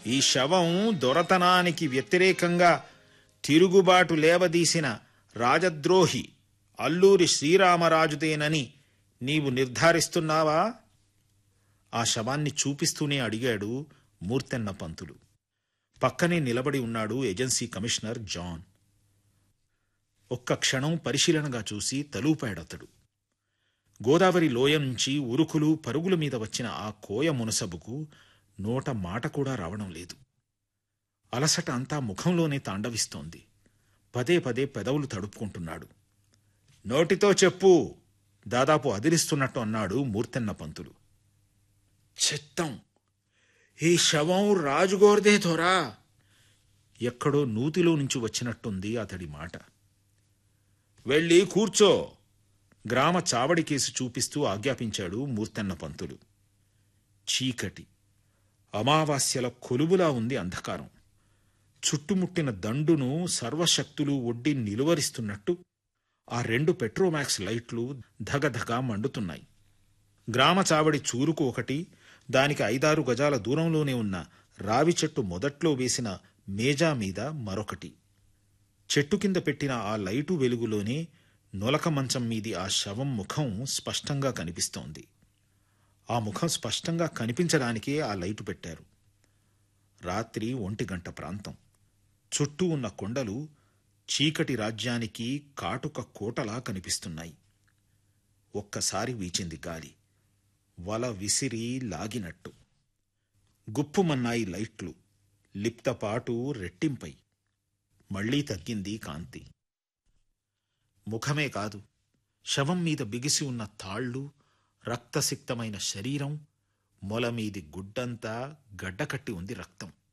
ఈ శవం దొరతనానికి వ్యతిరేకంగా తిరుగుబాటు లేవదీసిన రాజద్రోహి అల్లూరి శ్రీరామరాజుదేనని నీవు నిర్ధారిస్తున్నావా ఆ శవాన్ని చూపిస్తూనే అడిగాడు మూర్తెన్న పంతులు పక్కనే నిలబడి ఉన్నాడు ఏజెన్సీ కమిషనర్ జాన్ ఒక్క క్షణం పరిశీలనగా చూసి తలూపాడతడు గోదావరి లోయ నుంచి ఉరుకులు పరుగుల మీద వచ్చిన ఆ కోయ మునసబుకు నోట మాట కూడా రావడం లేదు అలసట అంతా ముఖంలోనే తాండవిస్తోంది పదే పదే పెదవులు తడుపుకుంటున్నాడు నోటితో చెప్పు దాదాపు అదిరిస్తున్నట్టు అన్నాడు మూర్తెన్న పంతులు చిత్తం ఈ శవం రాజుగోర్దే ధోరా ఎక్కడో నూతిలో నుంచి వచ్చినట్టుంది అతడి మాట వెళ్ళి కూర్చో గ్రామ చావడి కేసు చూపిస్తూ ఆజ్ఞాపించాడు మూర్తెన్న పంతులు చీకటి అమావాస్యల కొలువులా ఉంది అంధకారం చుట్టుముట్టిన దండును సర్వశక్తులు ఒడ్డి నిలువరిస్తున్నట్టు ఆ రెండు పెట్రోమాక్స్ లైట్లు ధగధగ మండుతున్నాయి గ్రామ చావడి చూరుకు ఒకటి దానికి ఐదారు గజాల దూరంలోనే ఉన్న రావి చెట్టు మొదట్లో వేసిన మేజా మీద మరొకటి చెట్టు కింద పెట్టిన ఆ లైటు వెలుగులోనే నొలక మంచం మీది ఆ శవం ముఖం స్పష్టంగా కనిపిస్తోంది ఆ ముఖం స్పష్టంగా కనిపించడానికే ఆ లైటు పెట్టారు రాత్రి ఒంటి గంట ప్రాంతం చుట్టూ ఉన్న కొండలు చీకటి రాజ్యానికి కాటుక కోటలా కనిపిస్తున్నాయి ఒక్కసారి వీచింది గాలి వల విసిరి లాగినట్టు గుప్పుమన్నాయి లైట్లు లిప్తపాటు రెట్టింపై మళ్లీ తగ్గింది కాంతి ముఖమే కాదు శవం మీద బిగిసి ఉన్న తాళ్ళు రక్తసిక్తమైన శరీరం మొలమీది గుడ్డంతా గడ్డకట్టి ఉంది రక్తం